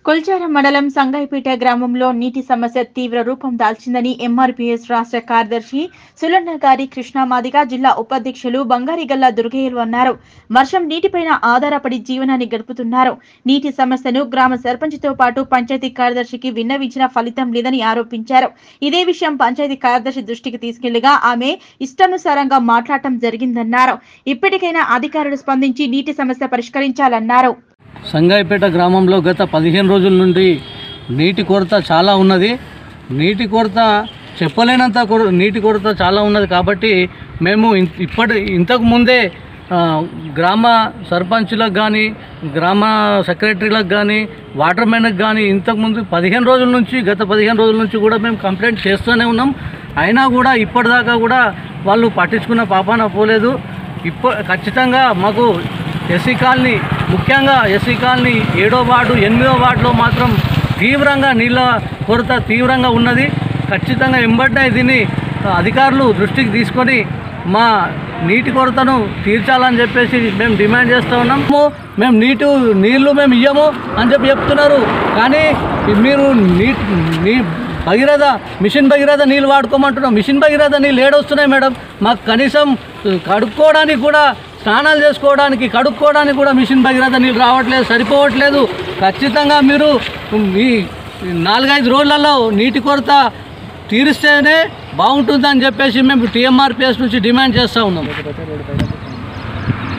కొల్చారం మండలం సంగాయిపేట గ్రామంలో నీటి సమస్య తీవ్ర రూపం దాల్చిందని ఎంఆర్పీఎస్ రాష్ట్ర కార్యదర్శి సులన్న గారి కృష్ణామాదిగా జిల్లా ఉపాధ్యక్షులు బంగారిగల్లా దుర్గయ్యలు అన్నారు వర్షం నీటిపైన ఆధారపడి జీవనాన్ని గడుపుతున్నారు నీటి సమస్యను గ్రామ సర్పంచ్తో పాటు పంచాయతీ కార్యదర్శికి విన్నవించిన ఫలితం లేదని ఆరోపించారు ఇదే విషయం పంచాయతీ కార్యదర్శి దృష్టికి తీసుకెళ్లగా ఆమె ఇష్టానుసారంగా మాట్లాడటం జరిగిందన్నారు ఇప్పటికైనా అధికారులు స్పందించి నీటి సమస్య పరిష్కరించాలన్నారు సంగాయిపేట గ్రామంలో గత పదిహేను రోజుల నుండి నీటి కొరత చాలా ఉన్నది నీటి కొరత చెప్పలేనంత కొర- నీటి కొరత చాలా ఉన్నది కాబట్టి మేము ఇన్- ఇప్పటి ఇంతకు ముందే ఆ, గ్రామ సర్పంచులకు కానీ గ్రామ సెక్రటరీలకు కానీ వాటర్ మ్యాన్కి కానీ ఇంతకుముందు పదిహేను రోజుల నుంచి గత పదిహేను రోజుల నుంచి కూడా మేము కంప్లైంట్ చేస్తూనే ఉన్నాం అయినా కూడా ఇప్పటిదాకా కూడా వాళ్ళు పట్టించుకున్న పాపాన పోలేదు ఇప్ప ఖచ్చితంగా మాకు ఎస్సీ కాలనీ ముఖ్యంగా ఎస్సీ కాలనీ ఏడో వార్డు ఎనిమిదో వార్డులో మాత్రం తీవ్రంగా నీళ్ళ కొరత తీవ్రంగా ఉన్నది ఖచ్చితంగా ఎంబడినే దీన్ని అధికారులు దృష్టికి తీసుకొని మా నీటి కొరతను తీర్చాలని చెప్పేసి మేము డిమాండ్ చేస్తూ ఉన్నాము మేము నీటి నీళ్లు మేము ఇయ్యము అని చెప్పి చెప్తున్నారు కానీ మీరు నీ నీ భగీరథ మిషన్ భగీరథ నీళ్ళు వాడుకోమంటున్నాం మిషన్ భగీరథ నీళ్ళు ఏడొస్తున్నాయి మేడం మాకు కనీసం కడుక్కోవడానికి కూడా స్నానాలు చేసుకోవడానికి కడుక్కోవడానికి కూడా మిషన్ భగీరథ నీళ్ళు రావట్లేదు సరిపోవట్లేదు ఖచ్చితంగా మీరు ఈ నాలుగైదు రోజులలో నీటి కొరత తీరిస్తేనే బాగుంటుందని చెప్పేసి మేము టీఎంఆర్పిఎస్ నుంచి డిమాండ్ చేస్తూ ఉన్నాం